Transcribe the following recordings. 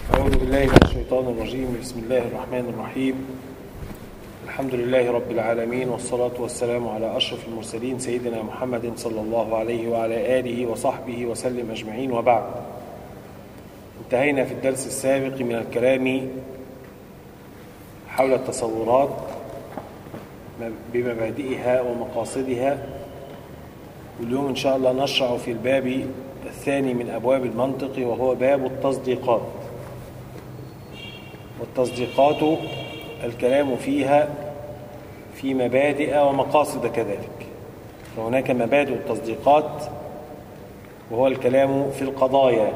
أعوذ بالله من الشيطان الرجيم بسم الله الرحمن الرحيم الحمد لله رب العالمين والصلاة والسلام على أشرف المرسلين سيدنا محمد صلى الله عليه وعلى آله وصحبه وسلم أجمعين وبعد انتهينا في الدرس السابق من الكلام حول التصورات بمبادئها ومقاصدها واليوم إن شاء الله نشرع في الباب الثاني من أبواب المنطق وهو باب التصديقات والتصديقات الكلام فيها في مبادئ ومقاصد كذلك فهناك مبادئ التصديقات وهو الكلام في القضايا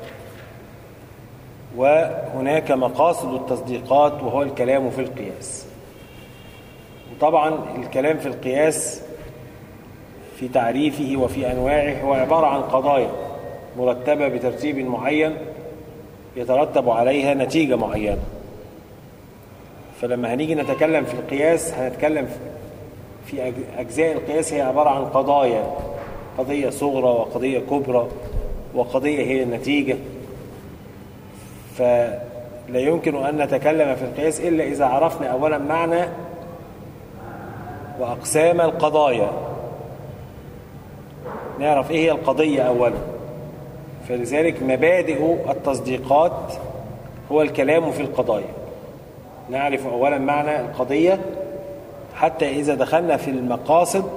وهناك مقاصد التصديقات وهو الكلام في القياس وطبعا الكلام في القياس في تعريفه وفي أنواعه هو عبارة عن قضايا مرتبة بترتيب معين يترتب عليها نتيجة معينة فلما هنيجي نتكلم في القياس هنتكلم في أجزاء القياس هي عبارة عن قضايا قضية صغرى وقضية كبرى وقضية هي النتيجة فلا يمكن أن نتكلم في القياس إلا إذا عرفنا أولا معنى وأقسام القضايا نعرف إيه هي القضية أولا فلذلك مبادئ التصديقات هو الكلام في القضايا نعرف أولا معنى القضية حتى إذا دخلنا في المقاصد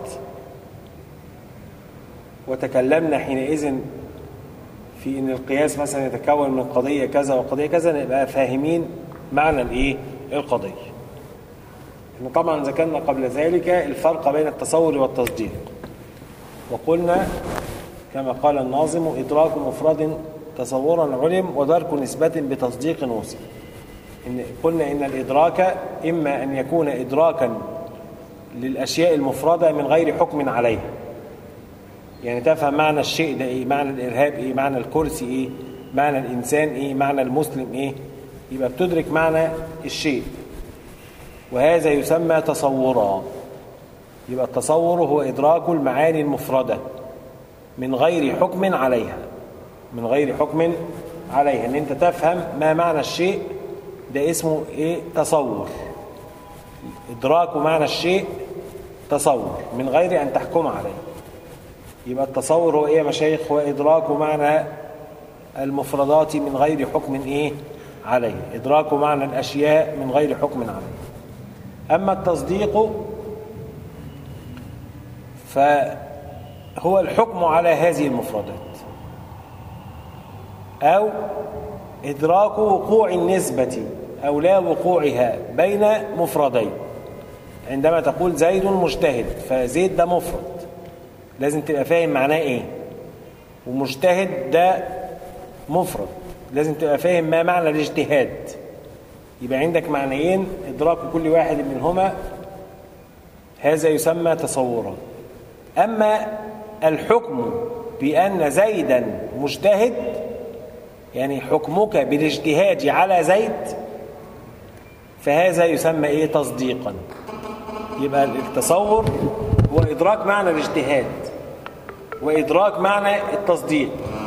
وتكلمنا حينئذ في ان القياس مثلا يتكون من قضيه كذا وقضيه كذا نبقى فاهمين معنى الايه القضيه احنا طبعا ذكرنا قبل ذلك الفرق بين التصور والتصديق وقلنا كما قال الناظم ادراك مفرد تصورا علم ودرك نسبة بتصديق وصف إن قلنا إن الإدراك إما أن يكون إدراكا للأشياء المفردة من غير حكم عليها يعني تفهم معنى الشيء ده ايه معنى الارهاب ايه معنى الكرسي ايه معنى الانسان ايه معنى المسلم ايه يبقى بتدرك معنى الشيء وهذا يسمى تصورا يبقى التصور هو ادراك المعاني المفرده من غير حكم عليها من غير حكم عليها ان انت تفهم ما معنى الشيء ده اسمه ايه تصور ادراك معنى الشيء تصور من غير ان تحكم عليه يبقى التصور هو ايه يا مشايخ هو ادراك معنى المفردات من غير حكم ايه عليه ادراك معنى الاشياء من غير حكم عليه اما التصديق فهو الحكم على هذه المفردات او ادراك وقوع النسبه او لا وقوعها بين مفردين عندما تقول زيد مجتهد فزيد ده مفرد لازم تبقى فاهم معناه ايه ومجتهد ده مفرد لازم تبقى فاهم ما معنى الاجتهاد يبقى عندك معنيين ادراك كل واحد منهما هذا يسمى تصورا اما الحكم بان زيدا مجتهد يعني حكمك بالاجتهاد على زيد فهذا يسمى ايه تصديقا يبقى التصور هو ادراك معنى الاجتهاد وإدراك معنى التصديق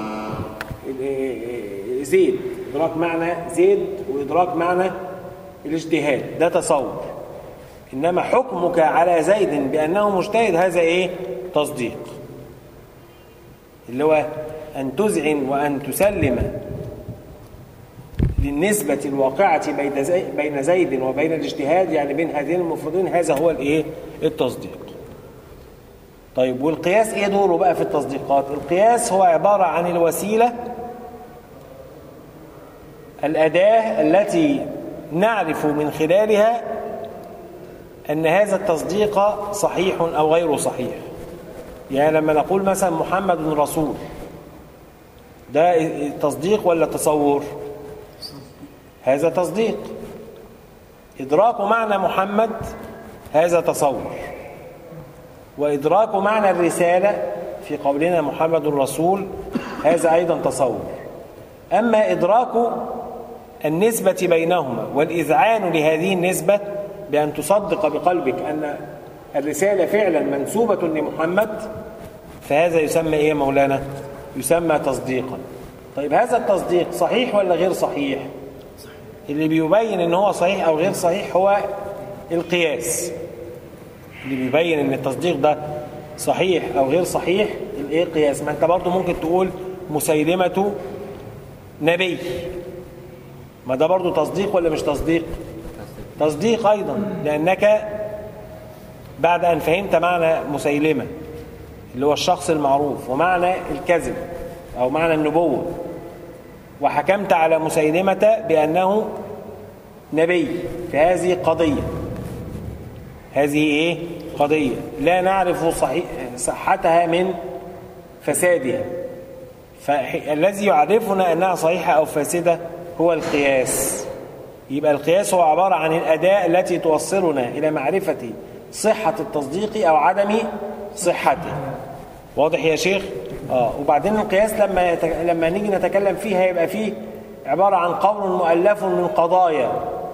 زيد إدراك معنى زيد وإدراك معنى الاجتهاد ده تصور إنما حكمك على زيد بأنه مجتهد هذا إيه تصديق اللي هو أن تذعن وأن تسلم للنسبة الواقعة بين زي بين زيد وبين الاجتهاد يعني بين هذين المفردين هذا هو الإيه التصديق طيب والقياس ايه دوره بقى في التصديقات القياس هو عبارة عن الوسيلة الأداة التي نعرف من خلالها أن هذا التصديق صحيح أو غير صحيح يعني لما نقول مثلا محمد رسول ده تصديق ولا تصور هذا تصديق إدراك معنى محمد هذا تصور وإدراك معنى الرسالة في قولنا محمد رسول هذا أيضا تصور أما إدراك النسبة بينهما والإذعان لهذه النسبة بأن تصدق بقلبك أن الرسالة فعلا منسوبة لمحمد فهذا يسمى إيه مولانا يسمى تصديقا طيب هذا التصديق صحيح ولا غير صحيح اللي بيبين ان هو صحيح او غير صحيح هو القياس اللي بيبين ان التصديق ده صحيح او غير صحيح الايه قياس ما انت برضه ممكن تقول مسيلمه نبي ما ده برضه تصديق ولا مش تصديق تصديق ايضا لانك بعد ان فهمت معنى مسيلمه اللي هو الشخص المعروف ومعنى الكذب او معنى النبوه وحكمت على مسيلمه بانه نبي فهذه قضيه هذه ايه قضيه لا نعرف صحيح صحتها من فسادها فالذي يعرفنا انها صحيحه او فاسده هو القياس يبقى القياس هو عباره عن الاداه التي توصلنا الى معرفه صحه التصديق او عدم صحته واضح يا شيخ اه وبعدين القياس لما يتك... لما نيجي نتكلم فيه هيبقى فيه عباره عن قول مؤلف من قضايا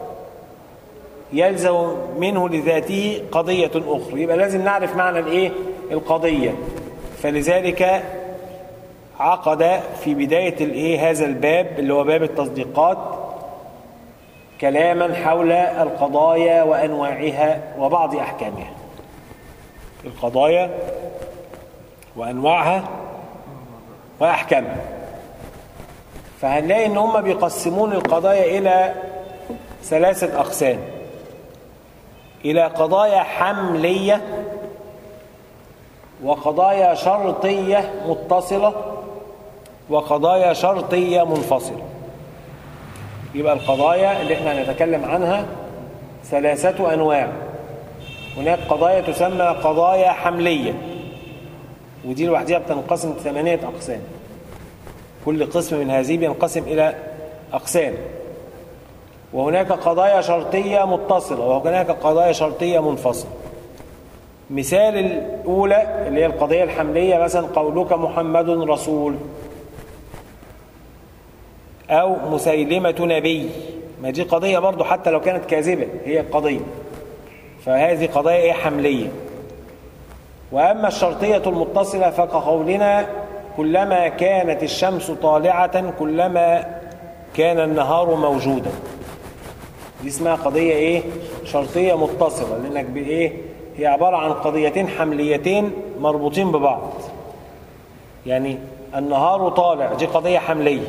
يلزم منه لذاته قضية أخرى يبقى لازم نعرف معنى الإيه؟ القضية فلذلك عقد في بداية الإيه هذا الباب اللي هو باب التصديقات كلاما حول القضايا وأنواعها وبعض أحكامها القضايا وأنواعها وأحكامها فهنلاقي إن هم بيقسمون القضايا إلى ثلاثة أقسام إلى قضايا حملية وقضايا شرطية متصلة وقضايا شرطية منفصلة يبقى القضايا اللي احنا هنتكلم عنها ثلاثة أنواع هناك قضايا تسمى قضايا حملية ودي لوحدها بتنقسم ثمانية أقسام كل قسم من هذه بينقسم إلى أقسام وهناك قضايا شرطية متصلة وهناك قضايا شرطية منفصلة مثال الأولى اللي هي القضية الحملية مثلا قولك محمد رسول أو مسيلمة نبي ما دي قضية برضو حتى لو كانت كاذبة هي قضية فهذه قضايا إيه حملية وأما الشرطية المتصلة فكقولنا كلما كانت الشمس طالعة كلما كان النهار موجودا دي اسمها قضية ايه شرطية متصلة لانك بايه هي عبارة عن قضيتين حمليتين مربوطين ببعض يعني النهار طالع دي قضية حملية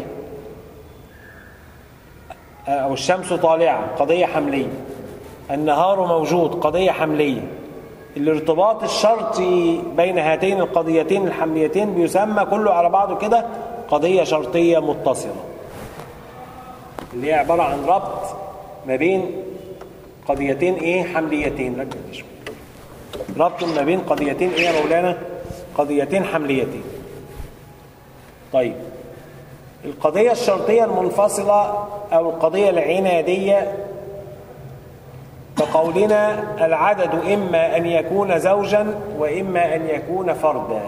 او الشمس طالعة قضية حملية النهار موجود قضية حملية الارتباط الشرطي بين هاتين القضيتين الحمليتين بيسمى كله على بعضه كده قضية شرطية متصلة اللي هي عبارة عن ربط ما بين قضيتين ايه حمليتين ركز شويه ربط ما بين قضيتين ايه يا مولانا قضيتين حمليتين طيب القضية الشرطية المنفصلة أو القضية العنادية كقولنا العدد إما أن يكون زوجا وإما أن يكون فردا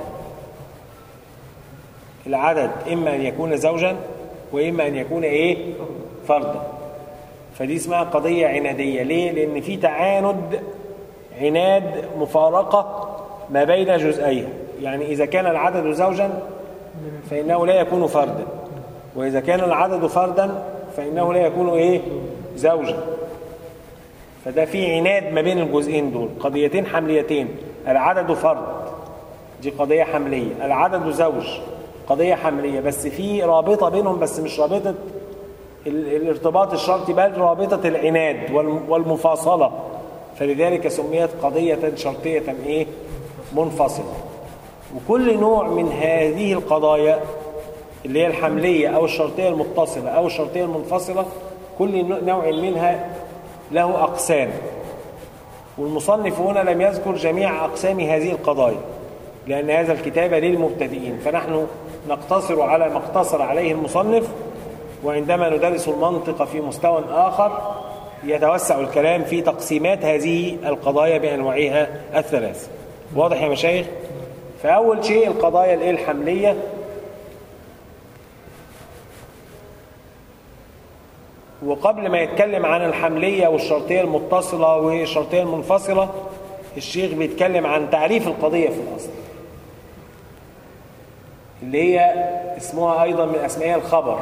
العدد إما أن يكون زوجا وإما أن يكون إيه فردا فدي اسمها قضية عنادية ليه؟ لأن في تعاند عناد مفارقة ما بين جزئيها يعني إذا كان العدد زوجا فإنه لا يكون فردا وإذا كان العدد فردا فإنه لا يكون إيه؟ زوجا فده في عناد ما بين الجزئين دول قضيتين حمليتين العدد فرد دي قضية حملية العدد زوج قضية حملية بس في رابطة بينهم بس مش رابطة الارتباط الشرطي بل رابطة العناد والمفاصلة فلذلك سميت قضية شرطية ايه منفصلة وكل نوع من هذه القضايا اللي هي الحملية أو الشرطية المتصلة أو الشرطية المنفصلة كل نوع منها له أقسام والمصنف هنا لم يذكر جميع أقسام هذه القضايا لأن هذا الكتاب للمبتدئين فنحن نقتصر على ما اقتصر عليه المصنف وعندما ندرس المنطق في مستوى آخر يتوسع الكلام في تقسيمات هذه القضايا بأنواعها الثلاث واضح يا مشايخ فأول شيء القضايا الايه الحملية وقبل ما يتكلم عن الحملية والشرطية المتصلة والشرطية المنفصلة الشيخ بيتكلم عن تعريف القضية في الأصل اللي هي اسمها أيضا من أسماء الخبر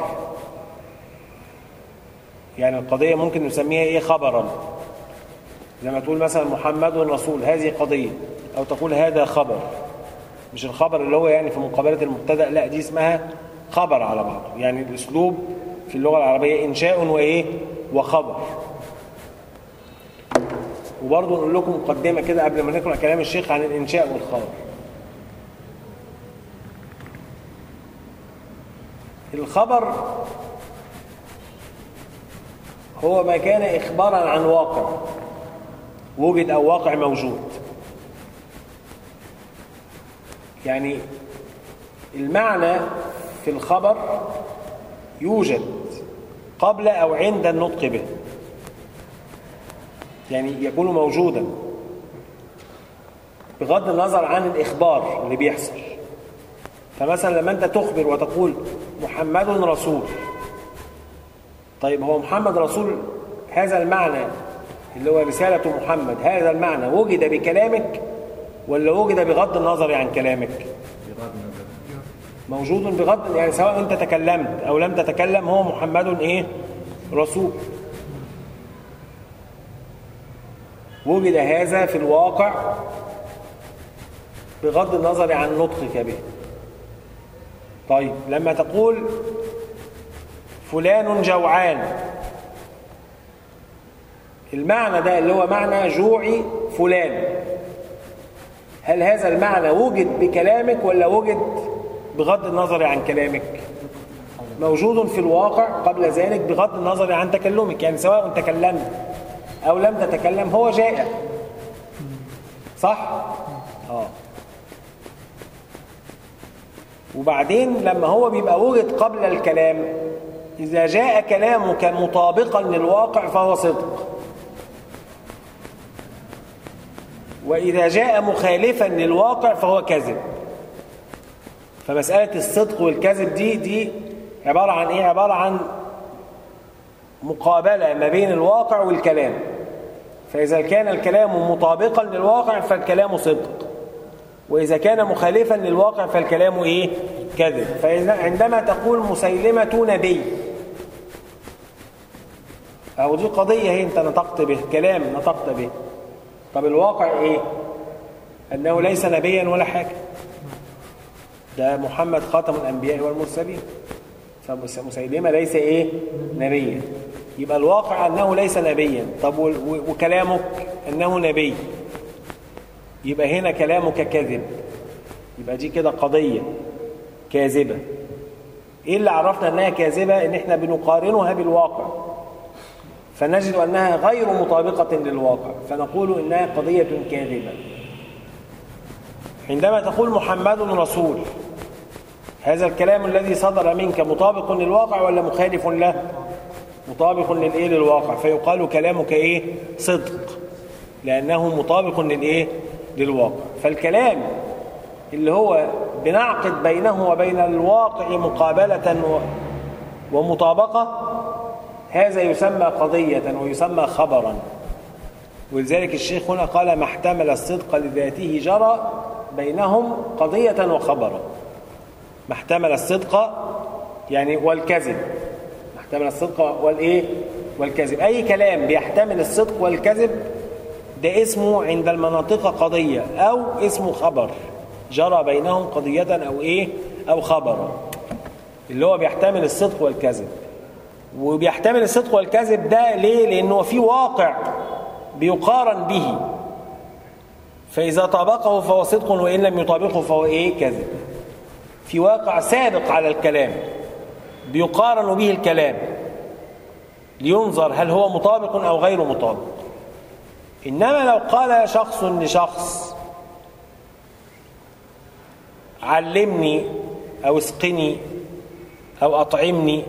يعني القضية ممكن نسميها إيه خبرا لما تقول مثلا محمد رسول هذه قضية أو تقول هذا خبر مش الخبر اللي هو يعني في مقابلة المبتدا لا دي اسمها خبر على بعضه يعني الأسلوب في اللغة العربية إنشاء وإيه وخبر وبرضه نقول لكم مقدمة كده قبل ما نقرأ كلام الشيخ عن الإنشاء والخبر الخبر هو ما كان إخبارا عن واقع وجد أو واقع موجود يعني المعنى في الخبر يوجد قبل أو عند النطق به يعني يكون موجودا بغض النظر عن الإخبار اللي بيحصل فمثلا لما أنت تخبر وتقول محمد رسول طيب هو محمد رسول هذا المعنى اللي هو رسالة محمد هذا المعنى وجد بكلامك ولا وجد بغض النظر عن كلامك موجود بغض يعني سواء انت تكلمت او لم تتكلم هو محمد ايه رسول وجد هذا في الواقع بغض النظر عن نطقك به طيب لما تقول فلان جوعان المعنى ده اللي هو معنى جوع فلان هل هذا المعنى وجد بكلامك ولا وجد بغض النظر عن كلامك موجود في الواقع قبل ذلك بغض النظر عن تكلمك يعني سواء تكلمت أو لم تتكلم هو جائع صح؟ آه وبعدين لما هو بيبقى وجد قبل الكلام إذا جاء كلامك مطابقا للواقع فهو صدق وإذا جاء مخالفا للواقع فهو كذب فمسألة الصدق والكذب دي دي عبارة عن إيه؟ عبارة عن مقابلة ما بين الواقع والكلام فإذا كان الكلام مطابقا للواقع فالكلام صدق وإذا كان مخالفا للواقع فالكلام إيه؟ كذب فعندما تقول مسيلمة نبي أو دي قضية هي أنت نطقت به كلام نطقت به طب الواقع إيه؟ أنه ليس نبيا ولا حاجة ده محمد خاتم الأنبياء والمرسلين فمسيلمة ليس إيه؟ نبيا يبقى الواقع أنه ليس نبيا طب وكلامك أنه نبي يبقى هنا كلامك كذب يبقى دي كده قضية كاذبة إيه اللي عرفنا أنها كاذبة إن إحنا بنقارنها بالواقع فنجد أنها غير مطابقة للواقع فنقول إنها قضية كاذبة عندما تقول محمد رسول هذا الكلام الذي صدر منك مطابق للواقع ولا مخالف له مطابق للايه للواقع فيقال كلامك ايه صدق لانه مطابق للايه للواقع فالكلام اللي هو بنعقد بينه وبين الواقع مقابلة ومطابقة هذا يسمى قضية ويسمى خبرا ولذلك الشيخ هنا قال ما احتمل الصدق لذاته جرى بينهم قضية وخبرا ما احتمل الصدق يعني والكذب ما احتمل الصدق والايه والكذب اي كلام بيحتمل الصدق والكذب ده اسمه عند المناطق قضية او اسمه خبر جرى بينهم قضية او ايه او خبرا اللي هو بيحتمل الصدق والكذب وبيحتمل الصدق والكذب ده ليه لانه في واقع بيقارن به فإذا طابقه فهو صدق وإن لم يطابقه فهو إيه كذب في واقع سابق على الكلام بيقارن به الكلام لينظر هل هو مطابق أو غير مطابق إنما لو قال شخص لشخص علمني أو اسقني أو أطعمني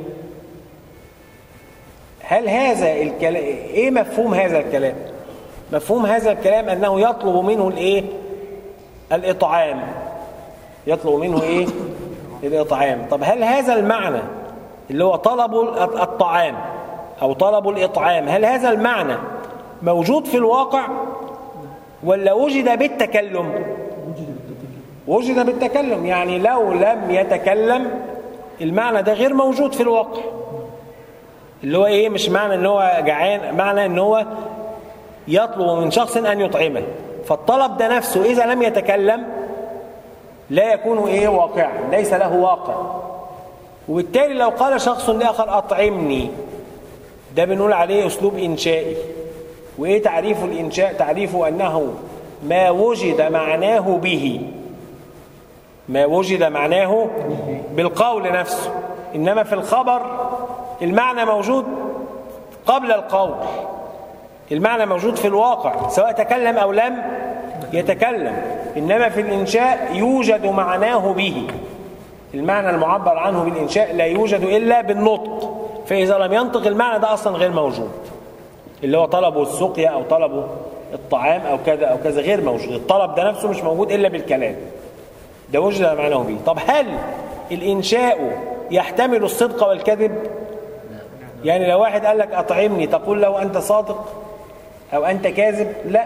هل هذا الكلام إيه مفهوم هذا الكلام مفهوم هذا الكلام أنه يطلب منه الإيه الإطعام يطلب منه إيه الإطعام طب هل هذا المعنى اللي هو طلب الطعام أو طلب الإطعام هل هذا المعنى موجود في الواقع ولا وجد بالتكلم وجد بالتكلم يعني لو لم يتكلم المعنى ده غير موجود في الواقع اللي هو ايه مش معنى ان هو جعان معنى ان هو يطلب من شخص ان يطعمه فالطلب ده نفسه اذا لم يتكلم لا يكون ايه واقعا ليس له واقع وبالتالي لو قال شخص لاخر اطعمني ده بنقول عليه اسلوب انشائي وايه تعريف الانشاء تعريفه انه ما وجد معناه به ما وجد معناه بالقول نفسه انما في الخبر المعنى موجود قبل القول المعنى موجود في الواقع سواء تكلم او لم يتكلم انما في الانشاء يوجد معناه به المعنى المعبر عنه بالانشاء لا يوجد الا بالنطق فاذا لم ينطق المعنى ده اصلا غير موجود اللي هو طلبه السقيا او طلبه الطعام او كذا او كذا غير موجود الطلب ده نفسه مش موجود الا بالكلام ده وجد معناه به طب هل الانشاء يحتمل الصدق والكذب يعني لو واحد قال لك اطعمني تقول له انت صادق او انت كاذب لا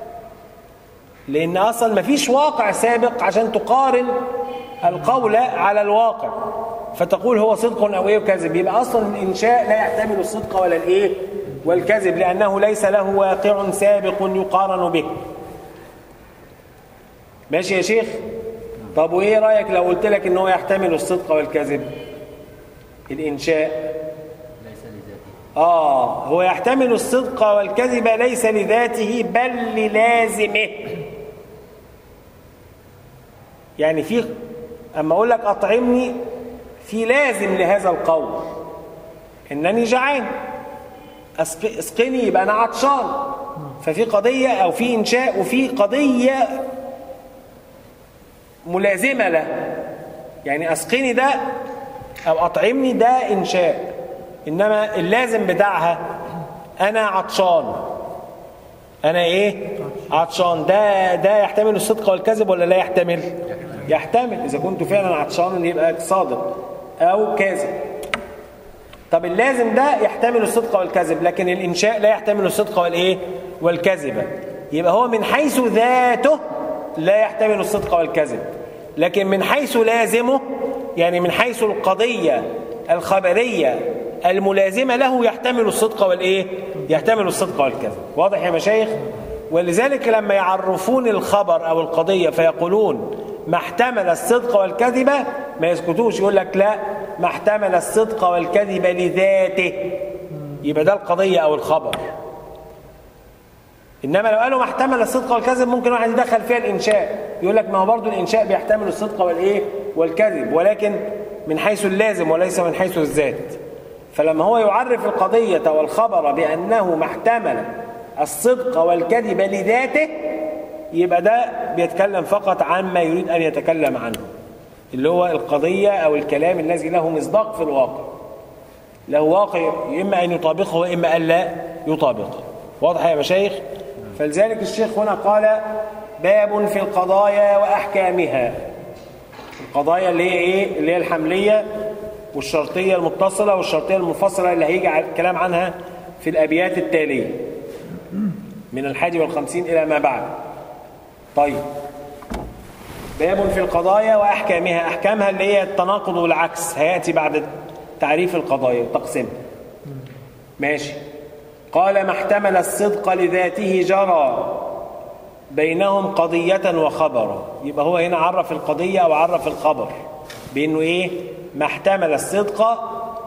لان اصلا ما فيش واقع سابق عشان تقارن القول على الواقع فتقول هو صدق او ايه وكذب يبقى اصلا الانشاء لا يحتمل الصدق ولا الايه والكذب لانه ليس له واقع سابق يقارن به ماشي يا شيخ طب وايه رايك لو قلت لك ان هو يحتمل الصدق والكذب الانشاء ليس لذاته اه هو يحتمل الصدق والكذب ليس لذاته بل للازمه يعني في اما اقول لك اطعمني في لازم لهذا القول انني جعان أسق- اسقني يبقى انا عطشان ففي قضيه او في انشاء وفي قضيه ملازمه له يعني اسقني ده او اطعمني ده انشاء انما اللازم بتاعها انا عطشان انا ايه عطشان ده ده يحتمل الصدق والكذب ولا لا يحتمل يحتمل اذا كنت فعلا عطشان يبقى صادق او كاذب طب اللازم ده يحتمل الصدق والكذب لكن الانشاء لا يحتمل الصدق والايه والكذب يبقى هو من حيث ذاته لا يحتمل الصدق والكذب لكن من حيث لازمه يعني من حيث القضيه الخبريه الملازمه له يحتمل الصدق والايه يحتمل الصدق والكذب واضح يا مشايخ ولذلك لما يعرفون الخبر او القضيه فيقولون ما احتمل الصدق والكذب ما يسكتوش يقول لك لا ما احتمل الصدق والكذب لذاته يبقى ده القضيه او الخبر انما لو قالوا ما احتمل الصدق والكذب ممكن واحد يدخل فيها الانشاء يقول لك ما هو برضه الانشاء بيحتمل الصدق والايه والكذب ولكن من حيث اللازم وليس من حيث الذات فلما هو يعرف القضيه والخبر بانه ما احتمل الصدق والكذب لذاته يبقى ده بيتكلم فقط عن ما يريد ان يتكلم عنه اللي هو القضيه او الكلام الذي له مصداق في الواقع له واقع اما ان يطابقه واما ان لا يطابقه واضح يا مشايخ فلذلك الشيخ هنا قال باب في القضايا واحكامها القضايا اللي هي ايه اللي هي الحمليه والشرطيه المتصله والشرطيه المنفصله اللي هيجي على الكلام عنها في الابيات التاليه من الحادي والخمسين الى ما بعد طيب باب في القضايا واحكامها احكامها اللي هي التناقض والعكس هياتي بعد تعريف القضايا وتقسيمها ماشي قال ما احتمل الصدق لذاته جرى بينهم قضية وخبرا يبقى هو هنا عرف القضية أو عرف الخبر بأنه إيه ما احتمل الصدق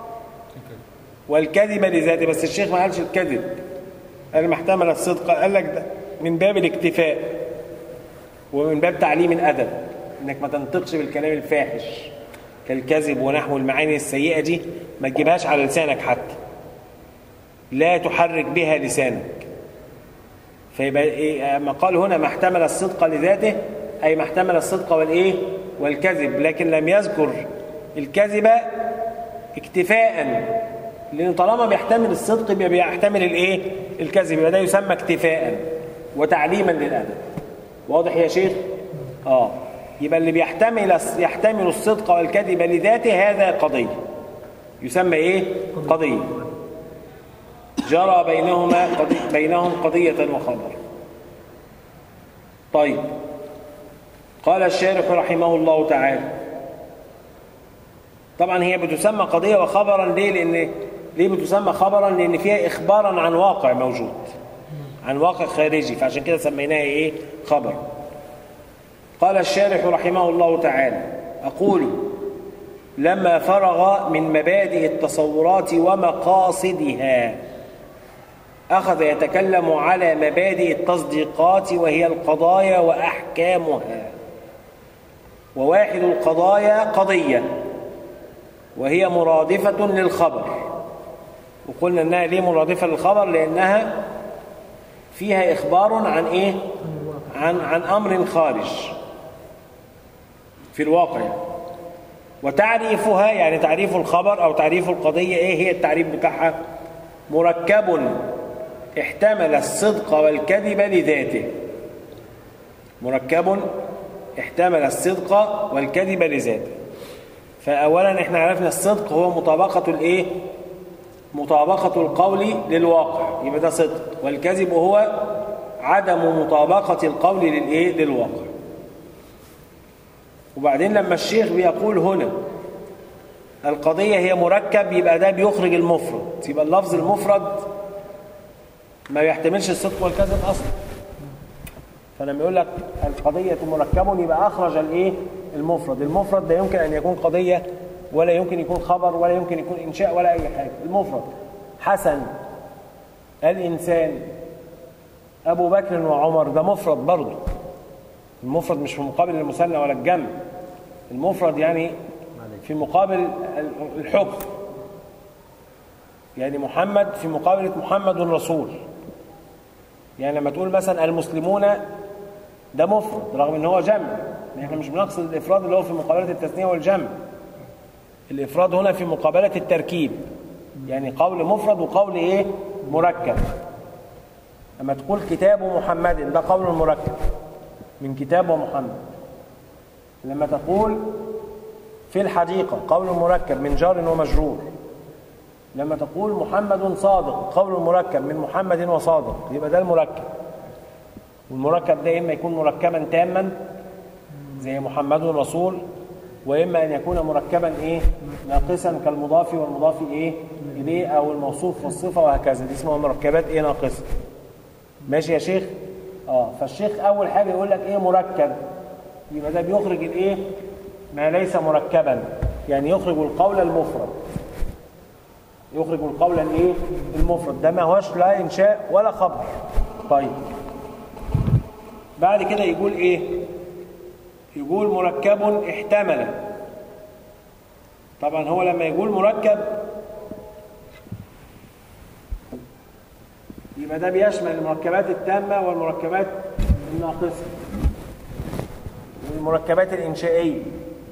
والكذب لذاته بس الشيخ ما قالش الكذب قال ما احتمل الصدق قال لك ده من باب الاكتفاء ومن باب تعليم الأدب إنك ما تنطقش بالكلام الفاحش كالكذب ونحو المعاني السيئة دي ما تجيبهاش على لسانك حتى لا تحرك بها لسانك فيبقى إيه ما قال هنا ما احتمل الصدق لذاته أي ما احتمل الصدق والإيه والكذب لكن لم يذكر الكذب اكتفاء لأن طالما بيحتمل الصدق يبقى بيحتمل الإيه الكذب يبقى ده يسمى اكتفاء وتعليما للأدب واضح يا شيخ اه يبقى اللي بيحتمل يحتمل الصدق والكذب لذاته هذا قضية يسمى ايه قضية جرى بينهما قضية بينهم قضية وخبر طيب قال الشارح رحمه الله تعالى طبعا هي بتسمى قضية وخبرا ليه لأن ليه بتسمى خبرا لأن فيها إخبارا عن واقع موجود عن واقع خارجي فعشان كده سميناها إيه خبر قال الشارح رحمه الله تعالى أقول لما فرغ من مبادئ التصورات ومقاصدها أخذ يتكلم على مبادئ التصديقات وهي القضايا وأحكامها وواحد القضايا قضية وهي مرادفة للخبر وقلنا أنها ليه مرادفة للخبر لأنها فيها إخبار عن إيه؟ عن, عن أمر خارج في الواقع وتعريفها يعني تعريف الخبر أو تعريف القضية إيه هي التعريف بتاعها مركب احتمل الصدق والكذب لذاته مركب احتمل الصدق والكذب لذاته فأولا احنا عرفنا الصدق هو مطابقة الايه مطابقة القول للواقع يبقى ده صدق والكذب هو عدم مطابقة القول للايه للواقع وبعدين لما الشيخ بيقول هنا القضية هي مركب يبقى ده بيخرج المفرد يبقى اللفظ المفرد ما يحتملش الصدق والكذب اصلا فلما يقول لك القضية مركب يبقى أخرج الإيه؟ المفرد المفرد لا يمكن أن يكون قضية ولا يمكن يكون خبر ولا يمكن يكون إنشاء ولا أي حاجة المفرد حسن الإنسان أبو بكر وعمر ده مفرد برضه المفرد مش في مقابل المثنى ولا الجمع المفرد يعني في مقابل الحكم يعني محمد في مقابلة محمد رسول يعني لما تقول مثلا المسلمون ده مفرد رغم ان هو جمع احنا مش بنقصد الافراد اللي هو في مقابله التثنيه والجمع الافراد هنا في مقابله التركيب يعني قول مفرد وقول ايه مركب لما تقول كتاب محمد ده قول مركب من كتاب ومحمد لما تقول في الحديقه قول مركب من جار ومجرور لما تقول محمد صادق قول مركب من محمد وصادق يبقى ده المركب والمركب ده إما يكون مركبا تاما زي محمد رسول وإما أن يكون مركبا إيه ناقصا كالمضاف والمضاف إيه إليه أو الموصوف والصفة وهكذا دي اسمها مركبات إيه ناقصة ماشي يا شيخ آه فالشيخ أول حاجة يقول لك إيه مركب يبقى ده بيخرج الإيه ما ليس مركبا يعني يخرج القول المفرد يخرج القول الايه المفرد ده ما هوش لا انشاء ولا خبر طيب بعد كده يقول ايه يقول مركب احتمل طبعا هو لما يقول مركب يبقى ده بيشمل المركبات التامة والمركبات الناقصة والمركبات الإنشائية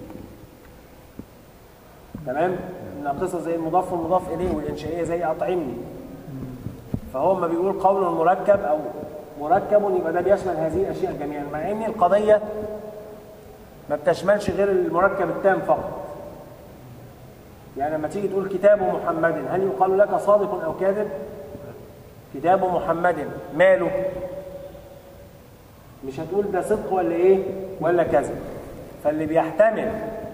تمام الناقصة زي المضاف والمضاف إليه والإنشائية زي أطعمني فهو ما بيقول قول مركب أو مركب يبقى ده بيشمل هذه الأشياء جميعا مع إن القضية ما بتشملش غير المركب التام فقط يعني لما تيجي تقول كتاب محمد هل يقال لك صادق أو كاذب كتاب محمد ماله مش هتقول ده صدق ولا ايه ولا كذب فاللي بيحتمل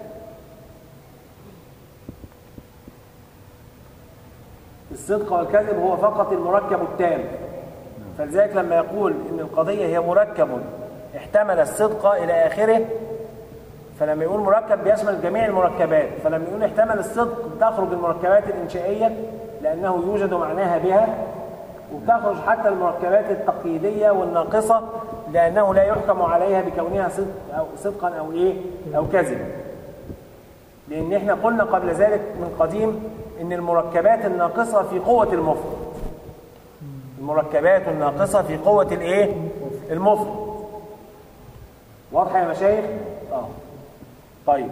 الصدق والكذب هو فقط المركب التام فلذلك لما يقول ان القضية هي مركب احتمل الصدق الى اخره فلما يقول مركب بيشمل جميع المركبات فلما يقول احتمل الصدق تخرج المركبات الانشائية لانه يوجد معناها بها وتخرج حتى المركبات التقييدية والناقصة لأنه لا يحكم عليها بكونها صدق أو صدقا أو إيه أو كذب لأن إحنا قلنا قبل ذلك من قديم إن المركبات الناقصة في قوة المفرد المركبات الناقصة في قوة الإيه المفرد واضحة يا مشايخ؟ آه طيب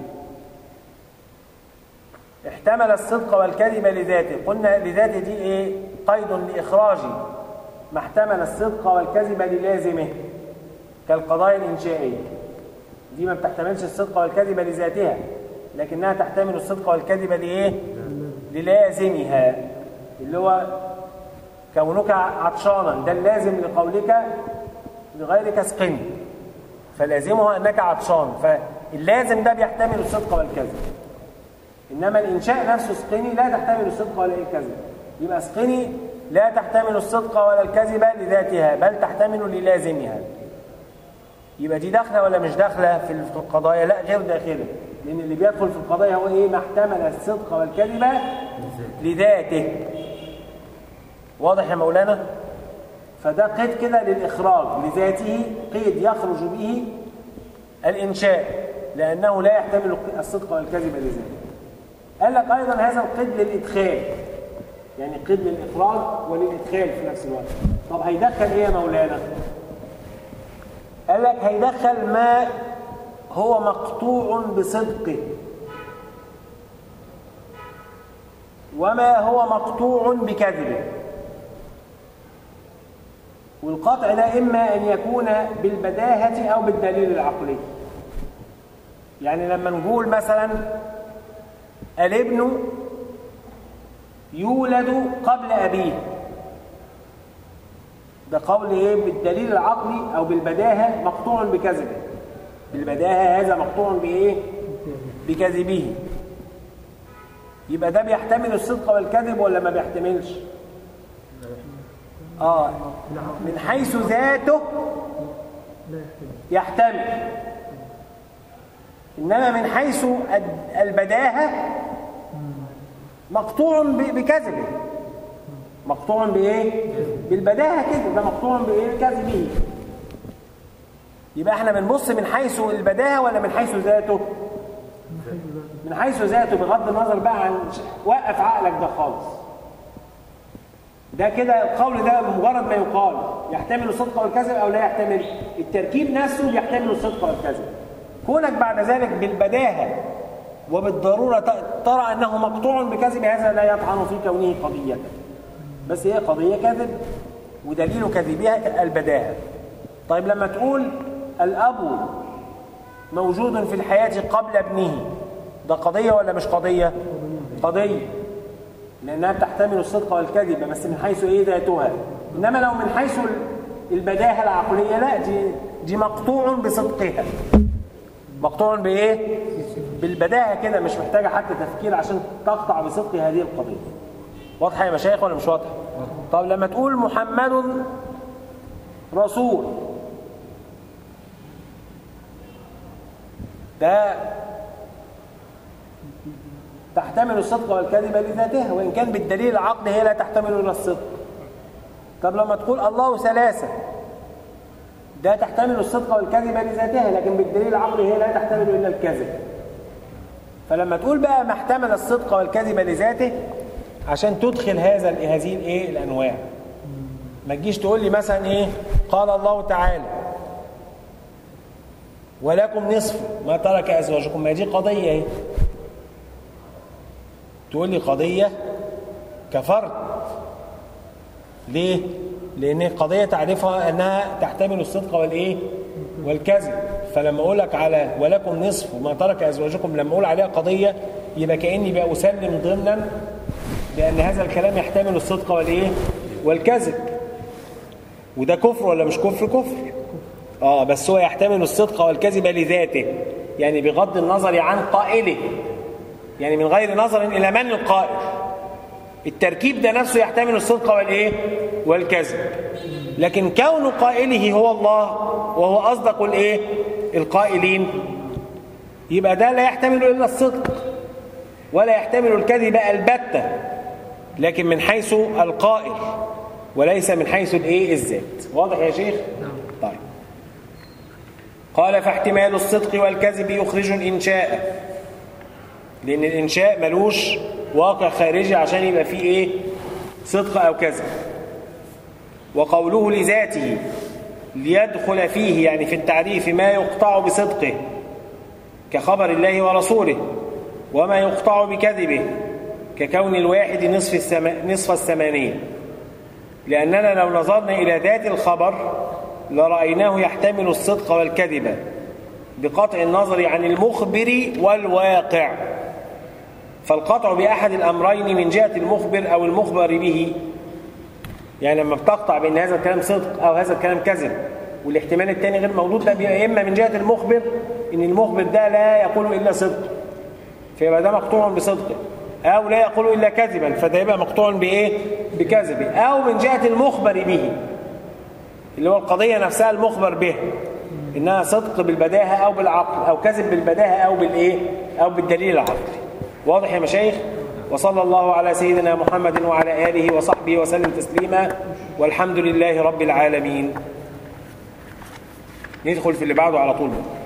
احتمل الصدق والكذب لذاته قلنا لذاته دي ايه قيد لإخراج ما احتمل الصدق والكذب للازمه كالقضايا الإنشائية دي ما بتحتملش الصدق والكذب لذاتها لكنها تحتمل الصدق والكذب لإيه للازمها اللي هو كونك عطشانا ده اللازم لقولك لغيرك اسقني فلازمها أنك عطشان فاللازم ده بيحتمل الصدق والكذب إنما الإنشاء نفسه اسقني لا تحتمل الصدق ولا الكذب يبقى اسقني لا تحتمل الصدق ولا الكذب لذاتها بل تحتمل للازمها يبقى دي داخله ولا مش داخله في القضايا لا غير داخله لان اللي بيدخل في القضايا هو ايه ما احتمل الصدق والكذب لذاته واضح يا مولانا فده قيد كده للاخراج لذاته قيد يخرج به الانشاء لانه لا يحتمل الصدق والكذب لذاته قال لك ايضا هذا القيد للادخال يعني قيد للاخراج وللادخال في نفس الوقت طب هيدخل ايه يا مولانا قال لك هيدخل ما هو مقطوع بصدقه وما هو مقطوع بكذبه والقطع ده إما أن يكون بالبداهة أو بالدليل العقلي يعني لما نقول مثلا الابن يولد قبل أبيه ده قول ايه بالدليل العقلي او بالبداهه مقطوع بكذبه بالبداهه هذا مقطوع بايه بكذبه يبقى ده بيحتمل الصدق والكذب ولا ما بيحتملش اه من حيث ذاته يحتمل انما من حيث البداهه مقطوع بكذبه مقطوع بايه بالبداهه كده ده مقطوع بايه كذبه يبقى احنا بنبص من حيث البداهه ولا من حيث ذاته من حيث ذاته بغض النظر بقى عن وقف عقلك ده خالص ده كده القول ده مجرد ما يقال يحتمل الصدق والكذب او لا يحتمل التركيب نفسه يحتمل الصدق والكذب كونك بعد ذلك بالبداهه وبالضروره ترى انه مقطوع بكذب هذا لا يطعن في كونه قضيه بس هي قضية كذب ودليل كذبها البداهة طيب لما تقول الأب موجود في الحياة قبل ابنه ده قضية ولا مش قضية قضية لأنها بتحتمل الصدق والكذب بس من حيث إيه ذاتها إنما لو من حيث البداهة العقلية لا دي, دي مقطوع بصدقها مقطوع بإيه؟ بالبداهة كده مش محتاجة حتى تفكير عشان تقطع بصدق هذه القضية واضحة يا مشايخ ولا مش واضحة طب لما تقول محمد رسول ده تحتمل الصدق والكذب لذاتها وإن كان بالدليل العقلي هي لا تحتمل إلا الصدق طب لما تقول الله ثلاثة ده تحتمل الصدق والكذب لذاتها لكن بالدليل العقلي هي لا تحتمل إلا الكذب فلما تقول بقى ما احتمل الصدق والكذب لذاته عشان تدخل هذا هذه الايه الانواع ما تجيش تقول لي مثلا ايه قال الله تعالى ولكم نصف ما ترك ازواجكم ما دي قضيه اهي تقول لي قضيه كفرد ليه لان القضيه تعرفها انها تحتمل الصدق والايه والكذب فلما اقول لك على ولكم نصف ما ترك ازواجكم لما اقول عليها قضيه يبقى كاني بقى اسلم ضمنا بأن هذا الكلام يحتمل الصدق والإيه؟ والكذب وده كفر ولا مش كفر كفر آه بس هو يحتمل الصدق والكذب لذاته يعني بغض النظر عن قائله يعني من غير نظر إلى من القائل التركيب ده نفسه يحتمل الصدق والإيه؟ والكذب لكن كون قائله هو الله وهو أصدق الإيه؟ القائلين يبقى ده لا يحتمل إلا الصدق ولا يحتمل الكذب البتة لكن من حيث القائل وليس من حيث الايه الذات واضح يا شيخ طيب قال فاحتمال الصدق والكذب يخرج الانشاء لان الانشاء ملوش واقع خارجي عشان يبقى فيه ايه صدق او كذب وقوله لذاته ليدخل فيه يعني في التعريف ما يقطع بصدقه كخبر الله ورسوله وما يقطع بكذبه ككون الواحد نصف, السما نصف الثمانية لأننا لو نظرنا إلى ذات الخبر لرأيناه يحتمل الصدق والكذب بقطع النظر عن المخبر والواقع فالقطع بأحد الأمرين من جهة المخبر أو المخبر به يعني لما بتقطع بأن هذا الكلام صدق أو هذا الكلام كذب والاحتمال الثاني غير موجود ده بيبقى اما من جهه المخبر ان المخبر ده لا يقول الا صدق فيبقى ده مقطوع بصدقه او لا يقول الا كذبا فده يبقى مقطوع بايه بكذبه او من جهه المخبر به اللي هو القضيه نفسها المخبر به انها صدق بالبداهه او بالعقل او كذب بالبداهه او بالايه او بالدليل العقلي واضح يا مشايخ وصلى الله على سيدنا محمد وعلى اله وصحبه وسلم تسليما والحمد لله رب العالمين ندخل في اللي بعده على طول بقى